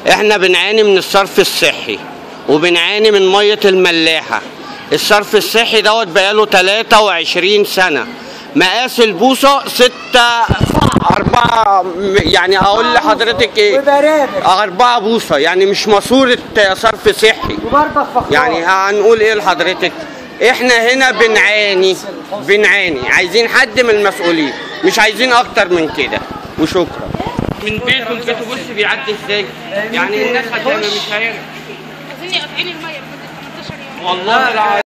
احنا بنعاني من الصرف الصحي وبنعاني من ميه الملاحه الصرف الصحي دوت بقاله 23 سنه مقاس البوصه 6 أربعة يعني أقول لحضرتك إيه؟ وبرامج أربعة بوصة يعني مش ماسورة صرف صحي وبرضك فخار يعني هنقول ايه لحضرتك احنا هنا بنعاني بنعاني عايزين حد من المسؤولين مش عايزين اكتر من كده وشكرا من بيته لبيته بص بيعدي ازاي يعني الناس هتعمل مش عارف عايزين قاطعين الميه لمده 18 يوم والله العظيم